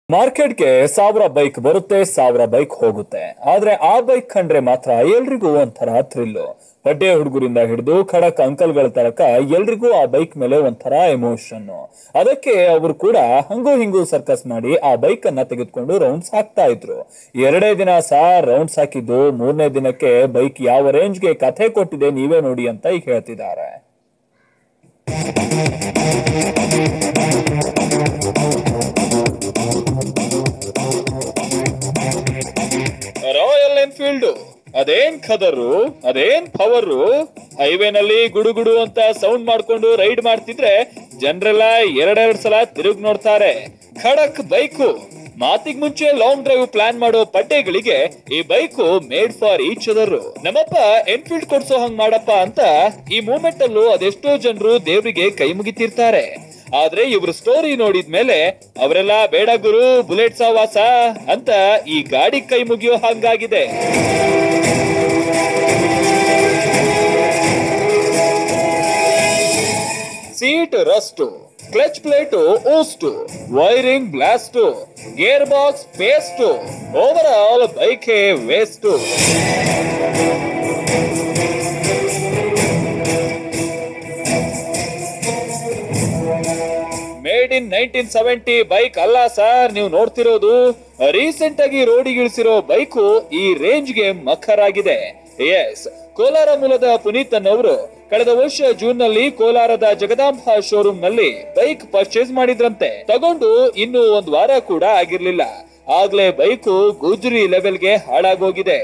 ಮಾರ್ಕೆಟ್ಗೆ ಸಾವಿರ ಬೈಕ್ ಬರುತ್ತೆ ಸಾವಿರ ಬೈಕ್ ಹೋಗುತ್ತೆ ಆದ್ರೆ ಆ ಬೈಕ್ ಕಂಡ್ರೆ ಮಾತ್ರ ಎಲ್ರಿಗೂ ಒಂಥರ ಥ್ರಿಲ್ಲು ಬಡ್ಡೆ ಹುಡುಗರಿಂದ ಹಿಡಿದು ಖಡಕ್ ಅಂಕಲ್ಗಳ ತನಕ ಎಲ್ರಿಗೂ ಆ ಬೈಕ್ ಮೇಲೆ ಒಂಥರ ಎಮೋಷನ್ ಅದಕ್ಕೆ ಅವರು ಕೂಡ ಹಂಗೂ ಹಿಂಗೂ ಸರ್ಕಸ್ ಮಾಡಿ ಆ ಬೈಕ್ ಅನ್ನ ತೆಗೆದುಕೊಂಡು ರೌಂಡ್ಸ್ ಹಾಕ್ತಾ ಇದ್ರು ಎರಡೇ ದಿನ ಸಹ ರೌಂಡ್ಸ್ ಹಾಕಿದ್ದು ಮೂರನೇ ದಿನಕ್ಕೆ ಬೈಕ್ ಯಾವ ರೇಂಜ್ಗೆ ಕಥೆ ಕೊಟ್ಟಿದೆ ನೀವೇ ನೋಡಿ ಅಂತ ಈಗ ಹೇಳ್ತಿದ್ದಾರೆ ರಾಯಲ್ ಎನ್ಫೀಲ್ಡ್ ಅದೇನ್ ಖದರು ಅದೇನ್ ಪವರು ಹೈವೇನಲ್ಲಿ ಗುಡುಗುಡು ಅಂತ ಸೌಂಡ್ ಮಾಡ್ಕೊಂಡು ರೈಡ್ ಮಾಡ್ತಿದ್ರೆ ಜನರೆಲ್ಲ ಎರಡೆರಡ್ ಸಲ ತಿರುಗ್ ನೋಡ್ತಾರೆ ಖಡಕ್ ಬೈಕು ಮಾತಿಗ್ ಮುಂಚೆ ಲಾಂಗ್ ಡ್ರೈವ್ ಪ್ಲಾನ್ ಮಾಡೋ ಪಡ್ಡೆಗಳಿಗೆ ಈ bike made for each other ನಮ್ಮಪ್ಪ ಎನ್ಫೀಲ್ಡ್ ಕೊಡ್ಸೋ ಹಂಗ್ ಮಾಡಪ್ಪ ಅಂತ ಈ ಮೂಮೆಂಟ್ ಅಲ್ಲೂ ಅದೆಷ್ಟೋ ಜನರು ದೇವ್ರಿಗೆ ಕೈ ಮುಗಿತಿರ್ತಾರೆ ಆದ್ರೆ ಇವ್ರ ಸ್ಟೋರಿ ನೋಡಿದ್ಮೇಲೆ ಅವರೆಲ್ಲ ಬೇಡ ಗುರು ಬುಲೆಟ್ ಸವಾಸ ಅಂತ ಈ ಗಾಡಿ ಕೈ ಮುಗಿಯೋ ಹಂಗಾಗಿದೆ ಸೀಟ್ ರಸ್ಟು ಕ್ಲಚ್ ಪ್ಲೇಟು ಊಸ್ಟು wiring blast gear box paste overall bike waste made in nineteen seventy bike ಅಲ್ಲ ಸರ್ ನೀವು ನೋಡ್ತಿರೋದು ರೀಸೆಂಟ್ ಆಗಿ ರೋಡಿಗಿಳಿಸಿರೋ ಬೈಕು ಈ ರೇಂಜ್ಗೆ ಮಖರಾಗಿದೆ ಎಸ್ ಕೋಲಾರ ಮೂಲದ ಪುನೀತ್ ಅನ್ನೋರು ಕಳೆದ ವರ್ಷ ಜೂನ್ ನಲ್ಲಿ ಕೋಲಾರದ ಜಗದಾಂಬ ಶೋರೂಮ್ ನಲ್ಲಿ ಬೈಕ್ ಪರ್ಚೇಸ್ ಮಾಡಿದ್ರಂತೆ ತಗೊಂಡು ಇನ್ನು ಒಂದ್ ವಾರ ಕೂಡ ಆಗಿರ್ಲಿಲ್ಲ ಆಗ್ಲೇ ಬೈಕು ಗುಜರಿ ಲೆವೆಲ್ಗೆ ಹಾಳಾಗೋಗಿದೆ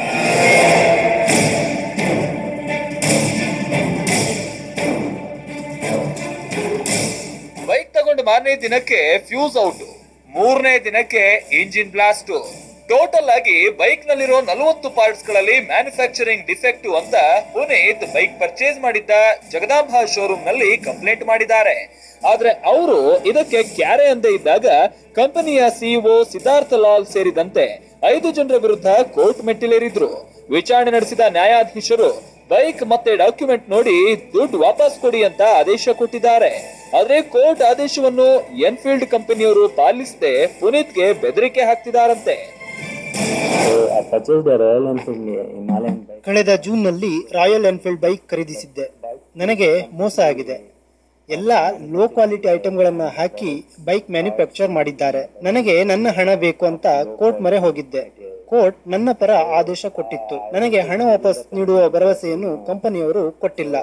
ಬೈಕ್ ತಗೊಂಡು ಮಾರನೇ ದಿನಕ್ಕೆ ಫ್ಯೂಸ್ ಔಟ್ ಮೂರನೇ ದಿನಕ್ಕೆ ಇಂಜಿನ್ ಬ್ಲಾಸ್ಟ್ ಟೋಟಲ್ ಆಗಿ ಬೈಕ್ ನಲ್ಲಿರೋ ನಲವತ್ತು ಪಾರ್ಟ್ಸ್ ಗಳಲ್ಲಿ ಮ್ಯಾನುಫ್ಯಾಕ್ಚರಿಂಗ್ ಡಿಫೆಕ್ಟಿವ್ ಅಂತ ಪುನೀತ್ ಬೈಕ್ ಪರ್ಚೇಸ್ ಮಾಡಿದ್ದ ಜಗದಾಂಬ ಶೋರೂಮ್ ನಲ್ಲಿ ಕಂಪ್ಲೇಂಟ್ ಮಾಡಿದ್ದಾರೆ ಆದ್ರೆ ಅವರು ಇದಕ್ಕೆ ಕ್ಯಾರೆ ಅಂದೇ ಇದ್ದಾಗ ಕಂಪನಿಯ ಸಿಇಒ ಸಿದ್ಧಾರ್ಥ ಲಾಲ್ ಸೇರಿದಂತೆ ಐದು ಜನರ ವಿರುದ್ಧ ಕೋರ್ಟ್ ಮೆಟ್ಟಿಲೇರಿದ್ರು ವಿಚಾರಣೆ ನಡೆಸಿದ ನ್ಯಾಯಾಧೀಶರು ಬೈಕ್ ಮತ್ತೆ ಡಾಕ್ಯುಮೆಂಟ್ ನೋಡಿ ದುಡ್ಡು ವಾಪಸ್ ಕೊಡಿ ಅಂತ ಆದೇಶ ಕೊಟ್ಟಿದ್ದಾರೆ ಆದ್ರೆ ಕೋರ್ಟ್ ಆದೇಶವನ್ನು ಎನ್ಫೀಲ್ಡ್ ಕಂಪನಿಯವರು ಪಾಲಿಸದೆ ಪುನೀತ್ಗೆ ಬೆದರಿಕೆ ಹಾಕ್ತಿದಾರಂತೆ I purchased a Royal Enfield Himalayan bike. ಕಳೆದ ಜೂನ್ನಲ್ಲಿ ರಾಯಲ್ ಎನ್ಫೀಲ್ಡ್ ಬೈಕ್ ಖರೀದಿಸಿದ್ದೆ ನನಗೆ ಮೋಸ ಆಗಿದೆ ಎಲ್ಲ ಲೋ ಕ್ವಾಲಿಟಿ ಐಟಮ್ಗಳನ್ನು ಹಾಕಿ ಬೈಕ್ ಮ್ಯಾನುಫ್ಯಾಕ್ಚರ್ ಮಾಡಿದ್ದಾರೆ ನನಗೆ ನನ್ನ ಹಣ ಬೇಕು ಅಂತ ಕೋರ್ಟ್ ಮೊರೆ ಹೋಗಿದ್ದೆ ಕೋರ್ಟ್ ನನ್ನ ಪರ ಆದೇಶ ಕೊಟ್ಟಿತ್ತು ನನಗೆ ಹಣ ವಾಪಸ್ ನೀಡುವ ಭರವಸೆಯನ್ನು ಕಂಪನಿಯವರು ಕೊಟ್ಟಿಲ್ಲ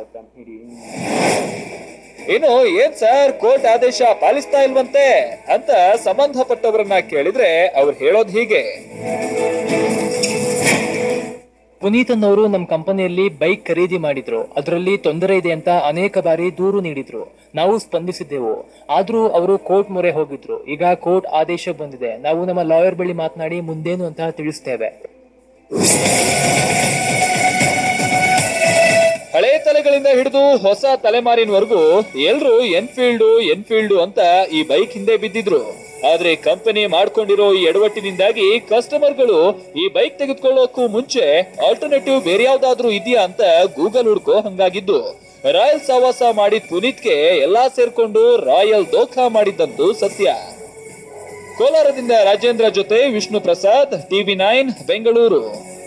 ಇನ್ನು ಏನ್ ಸರ್ ಕೋರ್ಟ್ ಆದೇಶ ಪಾಲಿಸ್ತಾ ಇಲ್ವಂತೆ ಅಂತ ಸಂಬಂಧಪಟ್ಟವರನ್ನ ಕೇಳಿದ್ರೆ ಅವ್ರು ಹೇಳೋದ್ ಹೀಗೆ ಪುನೀತನ್ ಅವರು ನಮ್ಮ ಕಂಪನಿಯಲ್ಲಿ ಬೈಕ್ ಖರೀದಿ ಮಾಡಿದ್ರು ಅದರಲ್ಲಿ ತೊಂದರೆ ಇದೆ ಅಂತ ಅನೇಕ ಬಾರಿ ದೂರು ನೀಡಿದ್ರು ನಾವು ಸ್ಪಂದಿಸಿದ್ದೆವು ಆದ್ರೂ ಅವರು ಕೋರ್ಟ್ ಮೊರೆ ಹೋಗಿದ್ರು ಈಗ ಕೋರ್ಟ್ ಆದೇಶ ಬಂದಿದೆ ನಾವು ನಮ್ಮ ಲಾಯರ್ ಬಳಿ ಮಾತನಾಡಿ ಮುಂದೇನು ಅಂತ ತಿಳಿಸ್ತೇವೆ ಹಳೆ ತಲೆಗಳಿಂದ ಹಿಡಿದು ಹೊಸ ತಲೆಮಾರಿನವರೆಗೂ ಎಲ್ರು ಎನ್ಫೀಲ್ಡ್ ಎನ್ಫೀಲ್ಡ್ ಅಂತ ಈ ಬೈಕ್ ಹಿಂದೆ ಬಿದ್ದಿದ್ರು ಆದ್ರೆ ಕಂಪನಿ ಮಾಡ್ಕೊಂಡಿರೋ ಈ ಎಡವಟ್ಟಿನಿಂದಾಗಿ ಕಸ್ಟಮರ್ಗಳು ಈ ಬೈಕ್ ತೆಗೆದುಕೊಳ್ಳೋಕ್ಕೂ ಮುಂಚೆ ಆಲ್ಟರ್ನೇಟಿವ್ ಬೇರೆ ಯಾವ್ದಾದ್ರೂ ಇದೆಯಾ ಅಂತ ಗೂಗಲ್ ಹುಡ್ಕೋ ಹಂಗಾಗಿದ್ದು ರಾಯಲ್ ಸವಾಸ ಮಾಡಿದ ಪುನೀತ್ಗೆ ಎಲ್ಲಾ ಸೇರ್ಕೊಂಡು ರಾಯಲ್ ದೋಖಾ ಮಾಡಿದ್ದಂತೂ ಸತ್ಯ ಕೋಲಾರದಿಂದ ರಾಜೇಂದ್ರ ಜೊತೆ ವಿಷ್ಣು ಪ್ರಸಾದ್ ಟಿವಿ ನೈನ್ ಬೆಂಗಳೂರು